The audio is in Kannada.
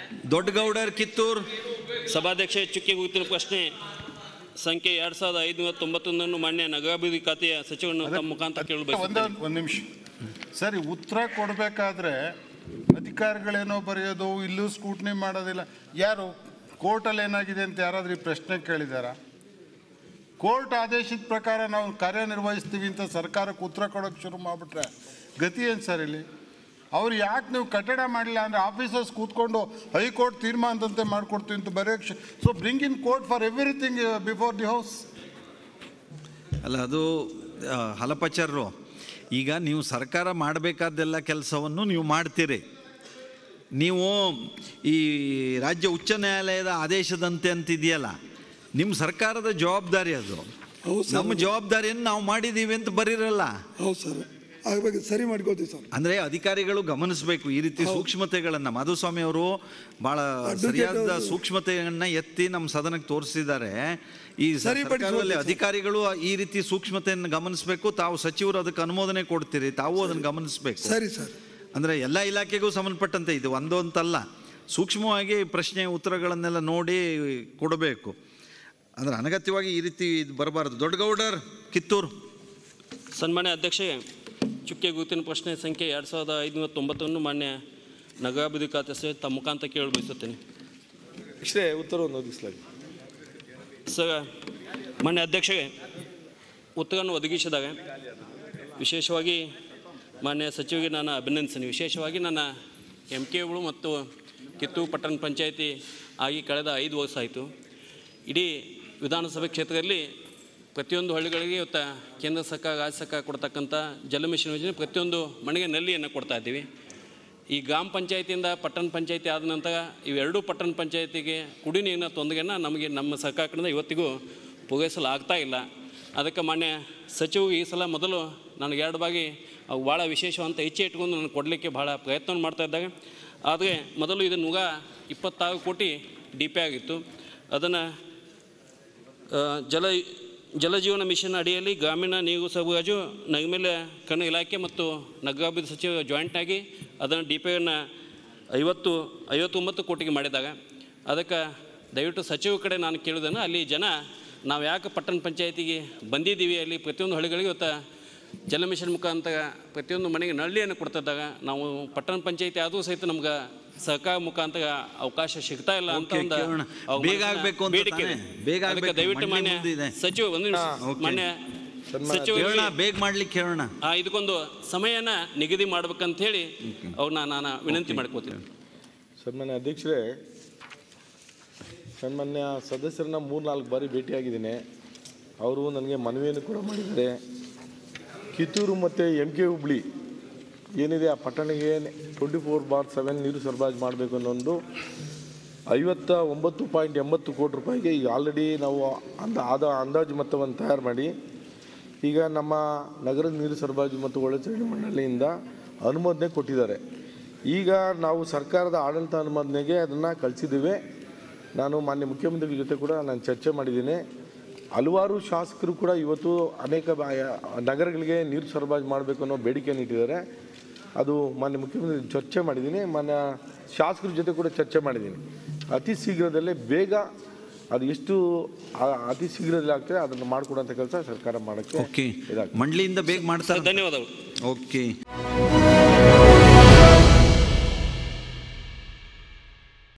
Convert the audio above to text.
ದೊಡ್ಡಗೌಡರ್ ಕಿತ್ತೂರ್ ಸಭಾಧ್ಯಕ್ಷ ಚುಕ್ಕೆ ಗುರುತಿನ ಪ್ರಶ್ನೆ ಸಂಖ್ಯೆ ಎರಡು ಸಾವಿರದ ಐದುನೂರ ತೊಂಬತ್ತೊಂದನ್ನು ಮಾನ್ಯ ನಗರಾಭಿವೃದ್ಧಿ ಖಾತೆಯ ಸಚಿವರನ್ನು ತಮ್ಮ ಮುಖಾಂತರ ಕೇಳಲು ಒಂದೇ ಬಯಸುತ್ತೇನೆ ಒಂದು ನಿಮಿಷ ಸರಿ ಉತ್ತರ ಕೊಡಬೇಕಾದ್ರೆ ಅಧಿಕಾರಿಗಳೇನೋ ಬರೆಯೋದು ಇಲ್ಲೂ ಸ್ಕೂಟ್ನಿ ಮಾಡೋದಿಲ್ಲ ಯಾರು ಕೋರ್ಟಲ್ಲಿ ಏನಾಗಿದೆ ಅಂತ ಯಾರಾದ್ರೂ ಈ ಪ್ರಶ್ನೆ ಕೇಳಿದಾರ ಕೋರ್ಟ್ ಆದೇಶದ ಪ್ರಕಾರ ನಾವು ಕಾರ್ಯನಿರ್ವಹಿಸ್ತೀವಿ ಅಂತ ಸರ್ಕಾರಕ್ಕೆ ಉತ್ತರ ಕೊಡೋಕೆ ಶುರು ಮಾಡಿಬಿಟ್ರೆ ಗತಿ ಏನು ಸರ್ ಇಲ್ಲಿ ಅವ್ರು ಯಾಕೆ ನೀವು ಕಟ್ಟಡ ಮಾಡಲಿಲ್ಲ ಅಂದರೆ ಆಫೀಸರ್ಸ್ ಕೂತ್ಕೊಂಡು ಹೈಕೋರ್ಟ್ ತೀರ್ಮಾನದಂತೆ ಮಾಡಿಕೊಡ್ತೀವಿ ಅಂತ ಬರೆಯೋಕ್ಕೆ so bring in court for everything before the house ಅಲ್ಲ ಅದು ಆ, ಹಲಪಚರ್ರು ಈಗ ನೀವು ಸರ್ಕಾರ ಮಾಡಬೇಕಾದ್ದೆಲ್ಲ ಕೆಲಸವನ್ನು ನೀವು ಮಾಡ್ತೀರಿ ನೀವು ಈ ರಾಜ್ಯ ಉಚ್ಚ ನ್ಯಾಯಾಲಯದ ಆದೇಶದಂತೆ ಅಂತಿದೆಯಲ್ಲ ನಿಮ್ಮ ಸರ್ಕಾರದ ಜವಾಬ್ದಾರಿ ಅದು ಹೌದು ಸರ್. ನಮ್ಮ ಜವಾಬ್ದಾರಿಯನ್ನು ನಾವು ಮಾಡಿದ್ದೀವಿ ಅಂತ ಬರೀರಲ್ಲ ಹೌದು ಸರ್ ಆಗ್ಬೇಕು ಸರಿ ಮಾಡ್ಕೋತೀವಿ ಸರ್ ಅಂದ್ರೆ ಅಧಿಕಾರಿಗಳು ಗಮನಿಸಬೇಕು ಈ ರೀತಿ ಸೂಕ್ಷ್ಮತೆಗಳನ್ನ ಮಾಧುಸ್ವಾಮಿ ಅವರು ಬಹಳ Advocate ಸರಿಯಾದ ಅವರು- ಸೂಕ್ಷ್ಮತೆಯನ್ನ ಎತ್ತಿ ನಮ್ಮ ಸದನಕ್ಕೆ ತೋರಿಸಿದ್ದಾರೆ ಈ ಸರಿಪಡಿಸುವಂತೆ ಸರ್ಕಾರದಲ್ಲಿ ಸರ್. ಅಧಿಕಾರಿಗಳು ಈ ರೀತಿ ಸೂಕ್ಷ್ಮತೆಯನ್ನು ಗಮನಿಸಬೇಕು ತಾವು ಸಚಿವರು ಅದಕ್ಕೆ ಅನುಮೋದನೆ ಕೊಡ್ತೀರಿ ತಾವು ಅದನ್ನು ಗಮನಿಸಬೇಕು ಸರಿ ಸರ್ ಅಂದ್ರೆ ಎಲ್ಲ ಇಲಾಖೆಗೂ ಸಂಬಂಧಪಟ್ಟಂತೆ ಇದು ಒಂದು ಅಂತಲ್ಲ ಸೂಕ್ಷ್ಮವಾಗಿ ಪ್ರಶ್ನೆ ಉತ್ತರಗಳನ್ನೆಲ್ಲ ನೋಡಿ ಕೊಡಬೇಕು ಅಂದ್ರೆ ಅನಗತ್ಯವಾಗಿ ಈ ರೀತಿ ಇದು ಬರಬಾರದು ದೊಡ್ಡಗೌಡರ್ ಕಿತ್ತೂರು ಸನ್ಮಾನ್ಯ ಅಧ್ಯಕ್ಷೆ ಚುಕ್ಕೆ ಗುರುತಿನ ಪ್ರಶ್ನೆ ಸಂಖ್ಯೆ ಎರಡು ಸಾವಿರದ ಐದುನೂರ ತೊಂಬತ್ತೊಂದು ಮಾನ್ಯ ನಗರಾಭಿವೃದ್ಧಿ ಖಾತೆ ಸಚಿವ ತಮ್ಮ ಮುಖಾಂತರ ಕೇಳಲು ಬಯಸುತ್ತೇನೆ ಇಷ್ಟೇ ಉತ್ತರವನ್ನು ಒದಗಿಸಲಾಗಿದೆ ಸರ್ ಮಾನ್ಯ ಅಧ್ಯಕ್ಷರೇ ಉತ್ತರವನ್ನು ಒದಗಿಸಿದಾಗ ವಿಶೇಷವಾಗಿ ಮಾನ್ಯ ಸಚಿವರಿಗೆ ನಾನು ಅಭಿನಂದಿಸ್ತೀನಿ ವಿಶೇಷವಾಗಿ ನನ್ನ ಎಮ್ ಕೆಗಳು ಮತ್ತು ಕಿತ್ತೂರು ಪಟ್ಟಣ ಪಂಚಾಯಿತಿ ಆಗಿ ಕಳೆದ ಐದು ವರ್ಷ ಆಯಿತು ಇಡೀ ವಿಧಾನಸಭೆ ಕ್ಷೇತ್ರದಲ್ಲಿ ಪ್ರತಿಯೊಂದು ಹಳ್ಳಿಗಳಿಗೆ ಇವತ್ತು ಕೇಂದ್ರ ಸರ್ಕಾರ ರಾಜ್ಯ ಸರ್ಕಾರ ಕೊಡ್ತಕ್ಕಂಥ ಜಲ ಮಿಷನ್ ಯೋಜನೆ ಪ್ರತಿಯೊಂದು ಮನೆಗೆ ನಲ್ಲಿಯನ್ನು ಕೊಡ್ತಾ ಇದ್ದೀವಿ ಈ ಗ್ರಾಮ ಪಂಚಾಯತಿಯಿಂದ ಪಟ್ಟಣ ಪಂಚಾಯತಿ ಆದ ನಂತರ ಇವೆರಡೂ ಪಟ್ಟಣ ಪಂಚಾಯತಿಗೆ ಕುಡಿ ನೀರಿನ ತೊಂದರೆಯನ್ನು ನಮಗೆ ನಮ್ಮ ಸರ್ಕಾರ ಕಡೆಯಿಂದ ಇವತ್ತಿಗೂ ಪೂರೈಸಲು ಆಗ್ತಾ ಇಲ್ಲ ಅದಕ್ಕೆ ಮಾನ್ಯ ಸಚಿವರು ಈ ಸಲ ಮೊದಲು ನನಗೆ ಎರಡು ಬಾಗಿ ಅವು ಭಾಳ ವಿಶೇಷವಂತ ಇಚ್ಛೆ ಇಟ್ಕೊಂಡು ನಾನು ಕೊಡಲಿಕ್ಕೆ ಭಾಳ ಪ್ರಯತ್ನ ಮಾಡ್ತಾ ಇದ್ದಾಗ ಆದರೆ ಮೊದಲು ಇದು ನೂರ ಇಪ್ಪತ್ತಾರು ಕೋಟಿ ಡಿ ಪಿ ಆಗಿತ್ತು ಅದನ್ನು ಆ, ಜಲ ಜಲಜೀವನ ಮಿಷನ್ ಅಡಿಯಲ್ಲಿ ಗ್ರಾಮೀಣ ನೀರು ಸರಬರಾಜು ನೈರ್ಮಲ್ಯ ಕಣ್ಣು ಇಲಾಖೆ ಮತ್ತು ನಗರಾಭಿವೃದ್ಧಿ ಸಚಿವ ಜಾಯಿಂಟ್ ಆಗಿ ಅದನ್ನು ಡಿ ಪಿ ಅನ್ನು ಐವತ್ತು ಐವತ್ತೊಂಬತ್ತು ಕೋಟಿಗೆ ಮಾಡಿದಾಗ ಅದಕ್ಕೆ ದಯವಿಟ್ಟು ಸಚಿವ ಕಡೆ ನಾನು ಕೇಳಿದನು ಅಲ್ಲಿ ಜನ ನಾವು ಯಾಕೆ ಪಟ್ಟಣ ಪಂಚಾಯತಿಗೆ ಬಂದಿದ್ದೀವಿ ಅಲ್ಲಿ ಪ್ರತಿಯೊಂದು ಹಳ್ಳಿಗಳಿಗೆ ಇವತ್ತು ಜಲ ಮಿಷನ್ ಮುಖಾಂತರ ಪ್ರತಿಯೊಂದು ಮನೆಗೆ ನಳ್ಳಿಯನ್ನು ಕೊಡ್ತಿದ್ದಾಗ ನಾವು ಪಟ್ಟಣ ಪಂಚಾಯತಿ ಆದರೂ ಸಹಿತ ನಮ್ಗೆ ಸರ್ಕಾರ ಮುಖಾಂತರ ಅವಕಾಶ ಸಿಗ್ತಾ ಇಲ್ಲ ಅಂತ ಓಕೆ, ಒಂದು ಕೇಳೋಣ. ಅವ್ರ ಬೇಗ ಮನಸ್ಸಿನ ಆಗ್ಬೇಕು ಅಂತ ಬೇಡಿಕೆ ಇದೆ. ತಾನೇ? ಬೇಗ ಅದಕ್ಕೆ ಆಗ್ಬೇಕು. ದಯವಿಟ್ಟು ಮಂಡ್ಯ ಮಾನ್ಯ ಮುಂದಿದೆ. ಸಚಿವ ಒಂದು ನಿಮಿಷ ಓಕೆ. ಮಾನ್ಯ ಕೇಳೋಣ ಸಚಿವರಿಗೆ ಬೇಗ ಮಾಡ್ಲಿಕ್ಕೆ ಕೇಳೋಣ ಆ, ಇದಕ್ಕೊಂದು ಸಮಯನ ನಿಗದಿ ಮಾಡ್ಬೇಕಂತ ಹೇಳಿ ಅವ್ರನ್ನ ನಾನು ವಿನಂತಿ ಮಾಡ್ಕೋತೀನಿ ಸನ್ಮಾನ್ಯ ಅಧ್ಯಕ್ಷರೇ ಸನ್ಮಾನ್ಯ ಸದಸ್ಯರನ್ನ ಮೂರು ನಾಲ್ಕು ಬಾರಿ ಭೇಟಿಯಾಗಿದ್ದೀನಿ ಅವರು ನನಗೆ ಮನವಿಯನ್ನು ಕೂಡ ಮಾಡಿದ್ದಾರೆ ಕಿತ್ತೂರು ಮತ್ತು ಎಮ್ ಕೆ ಹುಬ್ಳಿ ಏನಿದೆ ಆ ಪಟ್ಟಣಿಗೆ ಟ್ವೆಂಟಿ ಫೋರ್ ಬಾರ್ ಸೆವೆನ್ ನೀರು ಸರಬರಾಜು ಮಾಡಬೇಕು ಅನ್ನೋ ಒಂದು ಐವತ್ತ ಒಂಬತ್ತು ಪಾಯಿಂಟ್ ಎಂಬತ್ತು ಕೋಟಿ ರೂಪಾಯಿಗೆ ಈಗ ಆಲ್ರೆಡಿ ನಾವು ಅಂದ ಆದ ಅಂದಾಜು ಮೊತ್ತವನ್ನು ತಯಾರು ಮಾಡಿ ಈಗ ನಮ್ಮ ನಗರದ ನೀರು ಸರಬರಾಜು ಮತ್ತು ಒಳಚರಂಡಿ ಮಂಡಳಿಯಿಂದ ಅನುಮೋದನೆ ಕೊಟ್ಟಿದ್ದಾರೆ ಈಗ ನಾವು ಸರ್ಕಾರದ ಆಡಳಿತ ಅನುಮೋದನೆಗೆ ಅದನ್ನು ಕಳಿಸಿದ್ದೇವೆ ನಾನು ಮಾನ್ಯ ಮುಖ್ಯಮಂತ್ರಿಗಳ ಜೊತೆ ಕೂಡ ನಾನು ಚರ್ಚೆ ಮಾಡಿದ್ದೀನಿ ಹಲವಾರು ಶಾಸಕರು ಕೂಡ ಇವತ್ತು ಅನೇಕ ಬ- ನಗರಗಳಿಗೆ ನೀರು ಸರಬರಾಜು ಮಾಡಬೇಕು ಅನ್ನೋ ಬೇಡಿಕೆಯನ್ನು ಇಟ್ಟಿದ್ದಾರೆ ಅದು ಮಾನ್ಯ ಮುಖ್ಯಮಂತ್ರಿ ಚರ್ಚೆ ಮಾಡಿದ್ದೀನಿ ಮಾನ್ಯ ಶಾಸಕರ ಜೊತೆ ಕೂಡ ಚರ್ಚೆ ಮಾಡಿದ್ದೀನಿ ಅತಿ ಶೀಘ್ರದಲ್ಲೇ ಬೇಗ ಅದು ಎಷ್ಟು ಆ- ಅತಿ ಶೀಘ್ರದಲ್ಲಿ ಆಗ್ತದೆ ಅದನ್ನು ಮಾಡಿಕೊಡುವಂಥ ಕೆಲಸ ಸರ್ಕಾರ ಮಾಡೋಕ್ಕೆ ಓಕೆ ಇದಾಗ್ತದೆ ಮಂಡ್ಲಿಯಿಂದ ಬೇಗ ಮಾಡ್ತಾರೆ ಧನ್ಯವಾದಗಳು ಓಕೆ